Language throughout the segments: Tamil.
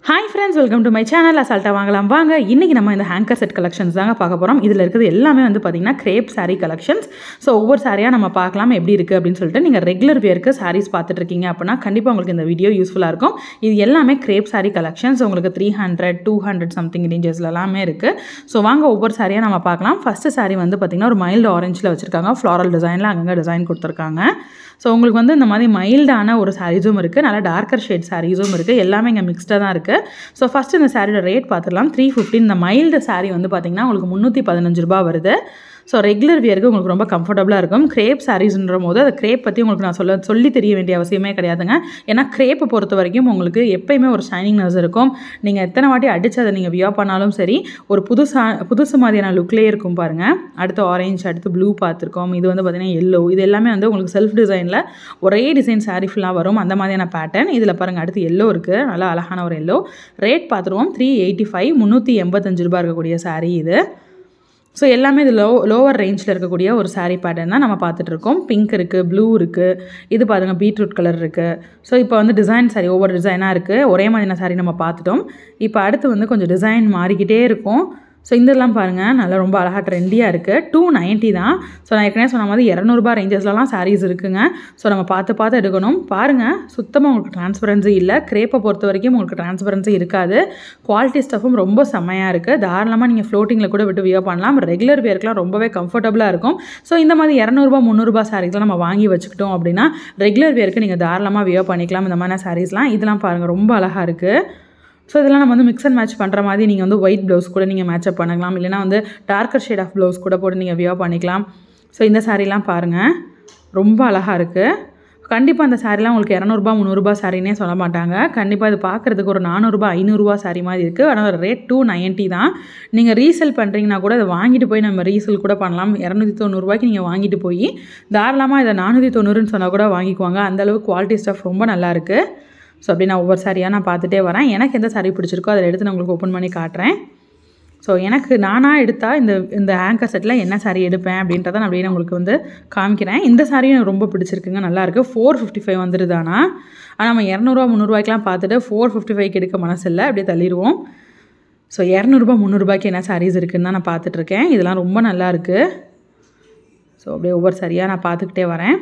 hi friends welcome to my channel அசால்ட்டாக வாங்கலாம் வாங்க இன்றைக்கி நம்ம இந்த ஹேங்கர் செட் கலெக்ஷன்ஸ் தாங்க பார்க்க போகிறோம் இதில் இருக்கிறது எல்லாமே வந்து பார்த்திங்கன்னா கிரேப் saree கலெக்ஷன்ஸ் ஸோ ஒவ்வொரு சாரியாக நம்ம பார்க்கலாம் எப்படி இருக்குது அப்படின்னு சொல்லிட்டு நீங்கள் ரெகுலர் வியருக்கு சாரீஸ் பார்த்துட்டு இருக்கீங்க அப்படின்னா கண்டிப்பாக உங்களுக்கு இந்த வீடியோ யூஸ்ஃபுல்லாக இருக்கும் இது எல்லாமே கிரேப் saree கலெக்ஷன்ஸ் உங்களுக்கு three hundred two hundred something ரேஞ்சஸ்ல எல்லாமே இருக்குது ஸோ வாங்க ஒவ்வொரு சாரியாக நம்ம பார்க்கலாம் ஃபஸ்ட்டு saree வந்து பார்த்திங்கன்னா ஒரு மைல்டு ஆரஞ்சில் வச்சுருக்காங்க ஃப்ளாரல் டிசைனில் அங்கங்கே டிசைன் கொடுத்துருக்காங்க ஸோ உங்களுக்கு வந்து இந்த மாதிரி மைல்டான ஒரு சாரீஸும் இருக்குது நல்லா டார்க்கர் ஷேட் சாரீஸும் இருக்குது எல்லாமே இங்கே மிக்ஸ்டாக தான் இருக்குது ஸோ ஃபஸ்ட்டு இந்த சாரியோட ரேட் பார்த்துடலாம் த்ரீ ஃபிஃப்டின் இந்த மைல்டு saree வந்து பார்த்திங்கன்னா உங்களுக்கு முந்நூற்றி பதினஞ்சு ரூபா வருது ஸோ ரெகுலர் வியருக்கு உங்களுக்கு ரொம்ப கம்ஃபர்டபுளாக இருக்கும் கிரேப் சாரீஸ்ன்ற போது அது கிரேப் பற்றி உங்களுக்கு நான் சொல்ல சொல்லி தெரிய வேண்டிய அவசியமே கிடையாதுங்க ஏன்னா கிரேப்பை பொறுத்த வரைக்கும் உங்களுக்கு எப்பயுமே ஒரு ஷைனிங்னஸ் இருக்கும் நீங்கள் எத்தனை வாட்டி அடித்து அதை நீங்கள் வியர் பண்ணாலும் சரி ஒரு புதுசா புதுசு மாதிரியான லுக்லேயே இருக்கும் பாருங்கள் அடுத்து ஆரஞ்சு அடுத்து ப்ளூ பார்த்துருக்கோம் இது வந்து பார்த்திங்கன்னா எல்லோ இது எல்லாமே வந்து உங்களுக்கு செல்ஃப் டிசைனில் ஒரே டிசைன் saree ஃபுல்லாக வரும் அந்த மாதிரியான பேட்டர்ன் இதில் பாருங்கள் அடுத்து எல்லோ இருக்குது நல்லா அழகான ஒரு எல்லோ ரேட் பார்த்துருவோம் த்ரீ எயிட்டி ஃபைவ் முந்நூற்றி எண்பத்தஞ்சு ரூபா இருக்கக்கூடிய saree இது ஸோ எல்லாமே இது லோ லோவர் ரேஞ்சில் இருக்கக்கூடிய ஒரு saree பேட்டர்ன் தான் நம்ம பார்த்துட்டு இருக்கோம் பிங்க் இருக்குது ப்ளூ இருக்குது இது பாருங்கள் பீட்ரூட் கலர் இருக்குது ஸோ இப்போ வந்து டிசைன் saree ஒவ்வொரு டிசைனாக இருக்குது ஒரே மாதிரியான saree நம்ம பார்த்துட்டோம் இப்போ அடுத்து வந்து கொஞ்சம் டிசைன் மாறிக்கிட்டே இருக்கும் ஸோ இதெல்லாம் பாருங்கள் நல்லா ரொம்ப அழகாக ட்ரெண்டியாக இருக்குது டூ நைன்ட்டி தான் ஸோ நான் ஏற்கனவே சொன்ன மாதிரி இரநூறுபா ரேஞ்சஸ்லலாம் சாரீஸ் இருக்குங்க ஸோ நம்ம பார்த்து பார்த்து எடுக்கணும் பாருங்கள் சுத்தமாக உங்களுக்கு டிரான்ஸ்பரன்சி இல்லை கிரேப்பை பொறுத்த வரைக்கும் உங்களுக்கு டிரான்ஸ்பரன்சி இருக்காது குவாலிட்டி ஸ்டஃப்பும் ரொம்ப செம்மையாக இருக்குது தாராளமாக நீங்கள் ஃப்ளோட்டிங்கில் கூட விட்டு வியர் பண்ணலாம் ரெகுலர் வியர்க்கெலாம் ரொம்பவே கம்ஃபர்டபுளாக இருக்கும் ஸோ இந்த மாதிரி இரநூறுபா முந்நூறுபா சாரீஸ்லாம் நம்ம வாங்கி வச்சுக்கிட்டோம் அப்படின்னா ரெகுலர் வியருக்கு நீங்கள் தாராளமாக வியர் பண்ணிக்கலாம் இந்த மாதிரி சாரீஸ்லாம் இதெல்லாம் பாருங்கள் ரொம்ப அழகாக இருக்குது ஸோ இதெல்லாம் நம்ம வந்து மிக்ஸ் அண்ட் மேட்ச் பண்ணுற மாதிரி நீங்கள் வந்து ஒயிட் ப்ளவுஸ் கூட நீங்கள் மேட்சப் பண்ணிக்கலாம் இல்லைனா வந்து டார்க்கர் ஷேட் ஆஃப் ப்ளவுஸ் கூட போட்டு நீங்கள் வியர் பண்ணிக்கலாம் ஸோ இந்த சாரீலாம் பாருங்கள் ரொம்ப அழகாக இருக்குது கண்டிப்பாக அந்த சாரீலாம் உங்களுக்கு இரநூறுபா முந்நூறுபா சாரினே சொல்ல மாட்டாங்க கண்டிப்பாக இது பார்க்குறதுக்கு ஒரு நானூறுபா ஐநூறுரூவா சாரி மாதிரி இருக்குது ஆனால் ரேட் டூ நைன்ட்டி தான் நீங்கள் ரீசேல் பண்ணுறீங்கன்னா கூட அதை வாங்கிட்டு போய் நம்ம ரீசேல் கூட பண்ணலாம் இரநூத்தி தொண்ணூறுபாய்க்கு நீங்கள் வாங்கிட்டு போய் தாராளமாக இதை நானூற்றி தொண்ணூறுன்னு சொன்னால் கூட வாங்கிக்குவாங்க அந்தளவுக்கு குவாலிட்டி ஸ்டஃப் ரொம்ப நல்லா இருக்குது ஸோ அப்படி நான் ஒவ்வொரு சாரியாக நான் பார்த்துட்டே வரேன் எனக்கு எந்த சாரி பிடிச்சிருக்கோ அதை எடுத்து நான் உங்களுக்கு ஓப்பன் பண்ணி காட்டுறேன் ஸோ எனக்கு நானாக எடுத்தால் இந்த இந்த ஹேங்கர் செட்டில் என்ன சாரி எடுப்பேன் அப்படின்றத நான் அப்படியே நான் உங்களுக்கு வந்து காமிக்கிறேன் இந்த சாரியும் எனக்கு ரொம்ப பிடிச்சிருக்குங்க நல்லாயிருக்கு ஃபோர் ஃபிஃப்டி ஃபைவ் வந்துடுதானா ஆனால் நம்ம இரநூறுவா முந்நூறுவாய்க்கெலாம் பார்த்துட்டு ஃபோர் ஃபிஃப்டி ஃபைவ்க்கு எடுக்க மனசு இல்லை அப்படியே தள்ளிடுவோம் ஸோ இரநூறுபா முந்நூறுபாய்க்கு என்ன சாரீஸ் இருக்குதுன்னு தான் நான் பார்த்துட்ருக்கேன் இதெல்லாம் ரொம்ப நல்லா இருக்குது ஸோ அப்படியே ஒவ்வொரு சாரியாக நான் பார்த்துக்கிட்டே வரேன்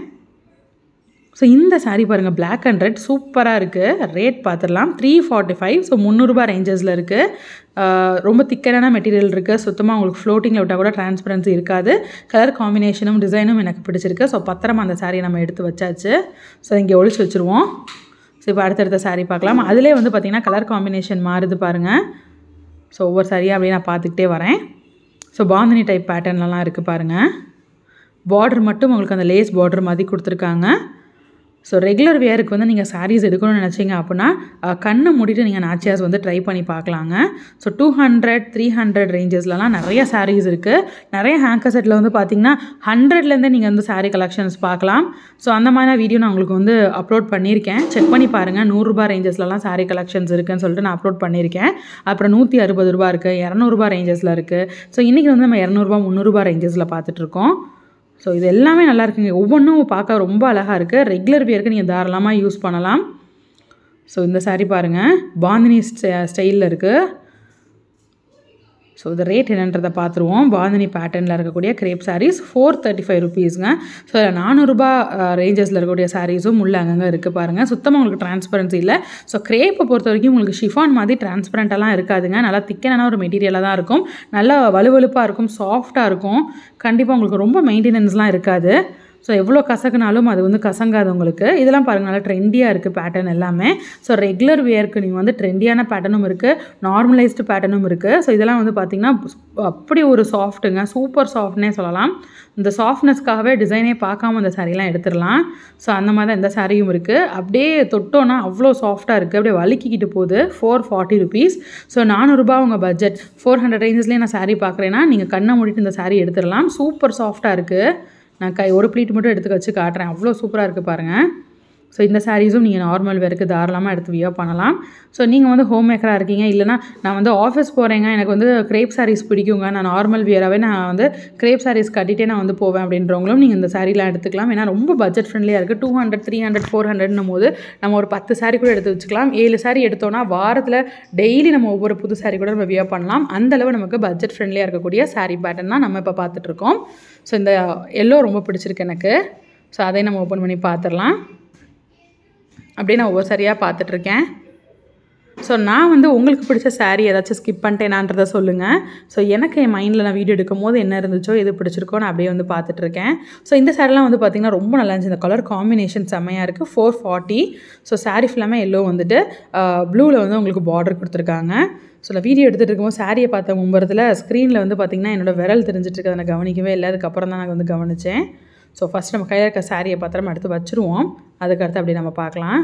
ஸோ இந்த சாரீ பாருங்கள் பிளாக் அண்ட் ரெட் சூப்பராக இருக்குது ரேட் பார்த்துடலாம் த்ரீ ஃபார்ட்டி ஃபைவ் ஸோ முந்நூறுபா ரேஞ்சஸில் இருக்குது ரொம்ப திக்கரான மெட்டீரியல் இருக்குது சுத்தமாக உங்களுக்கு ஃப்ளோட்டிங்கில் விட்டால் கூட டிரான்ஸ்பரன்சி இருக்காது கலர் காம்பினேஷனும் டிசைனும் எனக்கு பிடிச்சிருக்கு ஸோ பத்திரமா அந்த சாரியை நம்ம எடுத்து வச்சாச்சு ஸோ இங்கே ஒழிச்சு வச்சுருவோம் ஸோ இப்போ அடுத்தடுத்த சாரீ பார்க்கலாம் அதிலே வந்து பார்த்திங்கன்னா கலர் காம்பினேஷன் மாறுது பாருங்கள் ஸோ ஒவ்வொரு சாரியாக அப்படியே நான் பார்த்துக்கிட்டே வரேன் ஸோ பாந்தினி டைப் பேட்டர்ன்லலாம் இருக்குது பாருங்கள் பார்டர் மட்டும் உங்களுக்கு அந்த லேஸ் பார்டர் மாதிரி கொடுத்துருக்காங்க ஸோ ரெகுலர் வேருக்கு வந்து நீங்கள் சாரீஸ் எடுக்கணும்னு நினச்சிங்க அப்படின்னா கண்ணை மூடிட்டு நீங்கள் நாச்சியாஸ் வந்து ட்ரை பண்ணி பார்க்கலாங்க so two hundred three hundred ரேஞ்சஸ்லலாம் நிறைய சாரீஸ் இருக்குது நிறைய ஹேங்கர் செட்டில் வந்து பார்த்தீங்கன்னா ஹண்ட்ரட்லேருந்தே நீங்கள் வந்து சாரீ கலெக்ஷன்ஸ் பார்க்கலாம் ஸோ அந்த மாதிரி வீடியோ நான் உங்களுக்கு வந்து அப்லோட் பண்ணியிருக்கேன் செக் பண்ணி பாருங்கள் நூறுரூபா ரேஞ்சஸ்லலாம் சாரீ கலெக்ஷன்ஸ் இருக்குன்னு சொல்லிட்டு நான் அப்லோட் பண்ணியிருக்கேன் அப்புறம் நூற்றி அறுபது ரூபா இருக்குது இரநூறுபா ரேஞ்சஸில் இருக்குது ஸோ இன்றைக்கி வந்து நம்ம இரநூறுபா முந்நூறுபா ரேஞ்சஸில் பார்த்துட்ருக்கோம் ஸோ இது எல்லாமே நல்லா இருக்குங்க ஒவ்வொன்றும் பார்க்க ரொம்ப அழகாக இருக்குது ரெகுலர் வியருக்கு நீங்கள் தாராளமாக யூஸ் பண்ணலாம் ஸோ இந்த சாரீ பாருங்கள் பாந்தினி ஸ்டை ஸ்டைலில் இருக்குது ஸோ இது ரேட் என்னன்றதை பார்த்துருவோம் பாந்தினி பேட்டர்னில் இருக்கக்கூடிய crepe sarees four thirty five ருபீஸுங்க ஸோ நானூறுரூபா ரேஞ்சஸில் இருக்கக்கூடிய சாரீஸும் உள்ள அங்கங்கே இருக்குது பாருங்கள் சுத்தமாக உங்களுக்கு டிரான்ஸ்பரன்சி இல்லை ஸோ கிரேப்பை பொறுத்த வரைக்கும் உங்களுக்கு ஷிஃபான் மாதிரி டிரான்ஸ்பரண்ட்டெல்லாம் இருக்காதுங்க நல்லா திக்கனான ஒரு மெட்டீரியலாக தான் இருக்கும் நல்லா வலுவலுப்பாக இருக்கும் சாஃப்டாக இருக்கும் கண்டிப்பாக உங்களுக்கு ரொம்ப மெயின்டெனன்ஸ்லாம் இருக்காது ஸோ எவ்வளோ கசக்குனாலும் அது வந்து கசங்காது உங்களுக்கு இதெல்லாம் பாருங்கள் நல்லா ட்ரெண்டியாக இருக்குது பேட்டர்ன் எல்லாமே ஸோ ரெகுலர் வியருக்கு நீங்கள் வந்து ட்ரெண்டியான பேட்டர்னும் இருக்குது நார்மலைஸ்டு பேட்டர்னும் இருக்குது ஸோ இதெல்லாம் வந்து பார்த்திங்கன்னா அப்படி ஒரு சாஃப்ட்டுங்க சூப்பர் சாஃப்ட்னே சொல்லலாம் இந்த சாஃப்ட்னஸ்க்காகவே டிசைனே பார்க்காம இந்த சாரீலாம் எடுத்துடலாம் ஸோ அந்த மாதிரி தான் இந்த சாரியும் இருக்குது அப்படியே தொட்டோன்னா அவ்வளோ சாஃப்டாக இருக்குது அப்படியே வலிக்கிக்கிட்டு போகுது ஃபோர் ஃபார்ட்டி ருபீஸ் ஸோ நானூறுரூபா உங்கள் பட்ஜெட் ஃபோர் ஹண்ட்ரட் ரேஞ்சஸ்லேயே நான் சாரீ பார்க்குறேன்னா நீங்கள் கண்ணை மூடிட்டு இந்த சாரீ எடுத்துடலாம் சூப்பர் சாஃப்டாக இருக்குது நான் கை ஒரு ப்ளீட் மட்டும் எடுத்து வச்சு காட்டுறேன் அவ்வளோ சூப்பராக இருக்குது பாருங்கள் ஸோ இந்த சாரீஸும் நீங்கள் நார்மல் வேருக்கு தாராளமாக எடுத்து வியர் பண்ணலாம் ஸோ நீங்கள் வந்து ஹோம் மேக்கராக இருக்கீங்க இல்லைனா நான் வந்து ஆஃபீஸ் போகிறேங்க எனக்கு வந்து கிரேப் சாரீஸ் பிடிக்குங்க நான் நார்மல் வியராகவே நான் வந்து கிரேப் சாரீஸ் கட்டிகிட்டே நான் வந்து போவேன் அப்படின்றவங்களும் நீங்கள் இந்த சாரீலாம் எடுத்துக்கலாம் ஏன்னா ரொம்ப பட்ஜெட் ஃப்ரெண்ட்லியாக இருக்குது two hundred three hundred four ஹண்ட்ரட்னும் போது நம்ம ஒரு பத்து சாரீ கூட எடுத்து வச்சுக்கலாம் ஏழு சாரீ எடுத்தோன்னா வாரத்தில் டெய்லி நம்ம ஒவ்வொரு புது சாரீ கூட நம்ம வியர் பண்ணலாம் அந்தளவு நமக்கு பட்ஜெட் ஃப்ரெண்ட்லியாக இருக்கக்கூடிய சாரீ பேட்டர்ன் தான் நம்ம இப்போ பார்த்துட்ருக்கோம் ஸோ இந்த எல்லோ ரொம்ப பிடிச்சிருக்கு எனக்கு ஸோ அதை நம்ம ஓப்பன் பண்ணி பார்த்துடலாம் அப்படியே நான் ஒவ்வொரு சரியாக பார்த்துட்ருக்கேன் ஸோ நான் வந்து உங்களுக்கு பிடிச்ச சாரீ ஏதாச்சும் ஸ்கிப் பண்ணிட்டேனான்றதை சொல்லுங்கள் ஸோ எனக்கு என் மைண்டில் நான் வீடியோ எடுக்கும் போது என்ன இருந்துச்சோ எது பிடிச்சிருக்கோ நான் அப்படியே வந்து பார்த்துட்ருக்கேன் ஸோ இந்த சாரீலாம் வந்து பார்த்திங்கன்னா ரொம்ப நல்லா இருந்துச்சு இந்த கலர் காம்பினேஷன் செம்மையாக இருக்குது ஃபோர் ஃபார்ட்டி ஸோ சாரீ ஃபுல்லாமே எல்லோ வந்துட்டு ப்ளூவில் வந்து உங்களுக்கு பார்டர் கொடுத்துருக்காங்க ஸோ நான் வீடியோ எடுத்துகிட்டு இருக்கும்போது சாரியை பார்த்த மும்பரத்தில் ஸ்க்ரீனில் வந்து பார்த்திங்கன்னா என்னோடய விரல் தெரிஞ்சிட்டு இருக்கு அதை நான் கவனிக்கவே இல்லை அதுக்கப்புறம் தான் நான் வந்து கவனித்தேன் ஸோ ஃபஸ்ட் நம்ம கையில் இருக்க சாரியை பத்திரமா எடுத்து வச்சுருவோம் அதுக்கடுத்து அப்படி நம்ம பார்க்கலாம்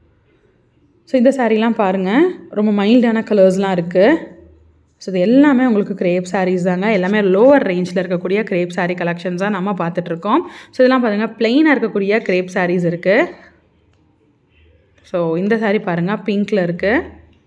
ஸோ இந்த சாரீலாம் பாருங்கள் ரொம்ப மைல்டான கலர்ஸ்லாம் இருக்குது ஸோ இது எல்லாமே உங்களுக்கு கிரேப் சாரீஸ் தாங்க எல்லாமே லோவர் ரேஞ்சில் இருக்கக்கூடிய கிரேப் சாரீ கலெக்ஷன்ஸ் தான் நம்ம பார்த்துட்ருக்கோம் ஸோ இதெல்லாம் பாருங்கள் ப்ளெயினாக இருக்கக்கூடிய கிரேப் சாரீஸ் இருக்குது ஸோ இந்த சாரீ பாருங்கள் பிங்க்கில் இருக்குது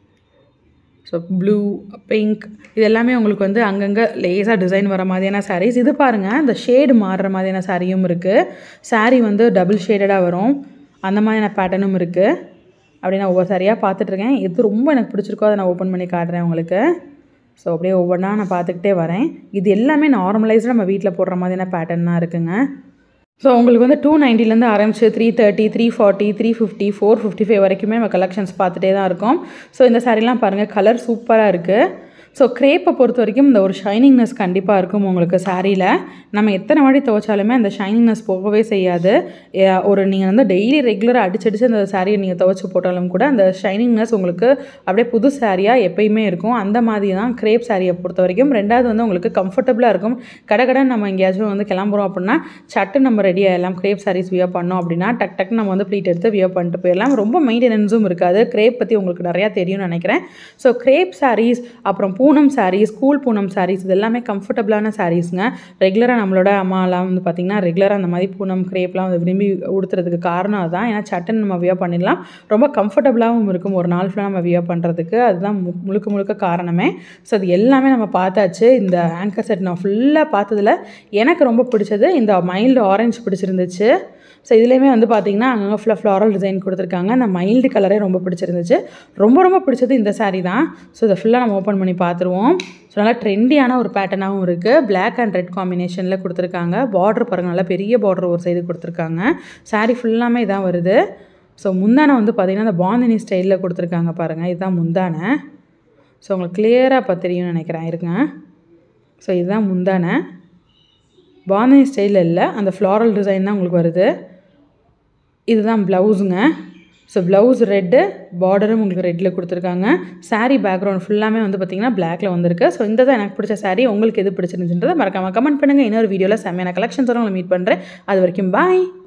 ஸோ ப்ளூ பிங்க் இது எல்லாமே உங்களுக்கு வந்து அங்கங்கே லேஸாக டிசைன் வர மாதிரியான சாரீஸ் இது பாருங்கள் இந்த ஷேடு மாறுற மாதிரியான சாரியும் இருக்குது சாரீ வந்து டபுள் ஷேடடாக வரும் அந்த மாதிரியான பேட்டர்னும் இருக்குது அப்படி நான் ஒவ்வொரு சாரியாக பார்த்துட்ருக்கேன் எது ரொம்ப எனக்கு பிடிச்சிருக்கோ அதை நான் ஓப்பன் பண்ணி காட்டுறேன் உங்களுக்கு ஸோ அப்படியே ஒவ்வொன்றா நான் பார்த்துக்கிட்டே வரேன் இது எல்லாமே நார்மலைஸ்டு நம்ம வீட்டில் போடுற மாதிரியான பேட்டர்ன் தான் இருக்குங்க ஸோ உங்களுக்கு வந்து டூ நைன்ட்டிலேருந்து ஆரம்பிச்சு three thirty three forty three fifty four fifty five வரைக்குமே நம்ம கலெக்ஷன்ஸ் பார்த்துட்டே தான் இருக்கோம் ஸோ இந்த சாரீலாம் பாருங்கள் கலர் சூப்பராக இருக்குது ஸோ க்ரேப்பை பொறுத்த வரைக்கும் இந்த ஒரு ஷைனிங்னஸ் கண்டிப்பாக இருக்கும் உங்களுக்கு சாரியில் நம்ம எத்தனை வாட்டி துவைச்சாலுமே அந்த ஷைனிங்னஸ் போகவே செய்யாது ஒரு நீங்கள் வந்து டெய்லி ரெகுலராக அடிச்சு அடிச்சு அந்த சாரியை நீங்கள் துவைச்சி போட்டாலும் கூட அந்த ஷைனிங்னஸ் உங்களுக்கு அப்படியே புது சாரியாக எப்பயுமே இருக்கும் அந்த மாதிரி தான் க்ரேப் சாரியை பொறுத்த வரைக்கும் ரெண்டாவது வந்து உங்களுக்கு கம்ஃபர்டபுளாக இருக்கும் கடை நம்ம எங்கேயாச்சும் வந்து கிளம்புறோம் அப்படின்னா சட்டு நம்ம ரெடி ஆகிடலாம் க்ரேப் சாரீஸ் வியர் பண்ணோம் அப்படின்னா டக் டக் நம்ம வந்து ப்ளீட் எடுத்து வியர் பண்ணிட்டு போயிடலாம் ரொம்ப மெயின்டெனன்ஸும் இருக்காது க்ரேப் பற்றி உங்களுக்கு நிறையா தெரியும்னு நினைக்கிறேன் ஸோ க்ரேப் சாரீஸ் அப்புறம் பூனம் சாரீஸ் ஸ்கூல் பூனம் சாரீஸ் இது எல்லாமே கம்ஃபர்டபுளான சாரீஸுங்க ரெகுலராக நம்மளோட அம்மாலாம் வந்து பார்த்திங்கன்னா ரெகுலராக அந்த மாதிரி பூனம் க்ரேப்லாம் வந்து விரும்பி உடுத்துறதுக்கு காரணம் அதுதான் ஏன்னா சட்டன் நம்ம வியர் பண்ணிடலாம் ரொம்ப கம்ஃபர்டபுளாகவும் இருக்கும் ஒரு நாள் ஃபுல்லாக நம்ம வியர் பண்ணுறதுக்கு அதுதான் மு முழுக்க முழுக்க காரணமே ஸோ அது எல்லாமே நம்ம பார்த்தாச்சு இந்த ஆங்கர் செட் நான் ஃபுல்லாக பார்த்ததில் எனக்கு ரொம்ப பிடிச்சது இந்த மைல்டு ஆரஞ்சு பிடிச்சிருந்துச்சு ஸோ இதுலேயுமே வந்து பார்த்திங்கன்னா அங்கங்கே ஃபுல்லாக ஃப்ளாரல் டிசைன் கொடுத்துருக்காங்க அந்த மைல்டு கலரே ரொம்ப பிடிச்சிருந்துச்சு ரொம்ப ரொம்ப பிடிச்சது இந்த சாரீ தான் ஸோ இதை ஃபுல்லாக நம்ம ஓப்பன் பண்ணி பார்த்துருவோம் ஸோ நல்லா ட்ரெண்டியான ஒரு பேட்டர்னாகவும் இருக்குது பிளாக் அண்ட் ரெட் காம்பினேஷனில் கொடுத்துருக்காங்க பார்டர் பாருங்கள் நல்லா பெரிய பார்டர் ஒரு சைடு கொடுத்துருக்காங்க சாரீ ஃபுல்லாமே இதான் வருது ஸோ முந்தானை வந்து பார்த்திங்கன்னா அந்த பாந்தினி ஸ்டைலில் கொடுத்துருக்காங்க பாருங்கள் இதுதான் முந்தானை ஸோ உங்களுக்கு கிளியராக இப்போ தெரியும்னு நினைக்கிறேன் இருங்க ஸோ இதுதான் முந்தானை பாந்தினி ஸ்டைலில் இல்லை அந்த ஃப்ளாரல் டிசைன் தான் உங்களுக்கு வருது இதுதான் ப்ளவுஸுங்க ஸோ ப்ளவுஸ் ரெட்டு பார்டரும் உங்களுக்கு ரெட்டில் கொடுத்துருக்காங்க சாரீ பேக்ரவுண்ட் ஃபுல்லாமே வந்து பார்த்திங்கன்னா பிளாக்ல வந்திருக்கு ஸோ இந்த தான் எனக்கு பிடிச்ச சாரீ உங்களுக்கு எது பிடிச்சிருந்துச்சுன்றதை மறக்காமல் கமெண்ட் பண்ணுங்கள் இன்னொரு வீடியோவில் செம்மையான கலெக்ஷன்ஸோட உங்களை மீட் பண்ணுறேன் அது வரைக்கும் பாய்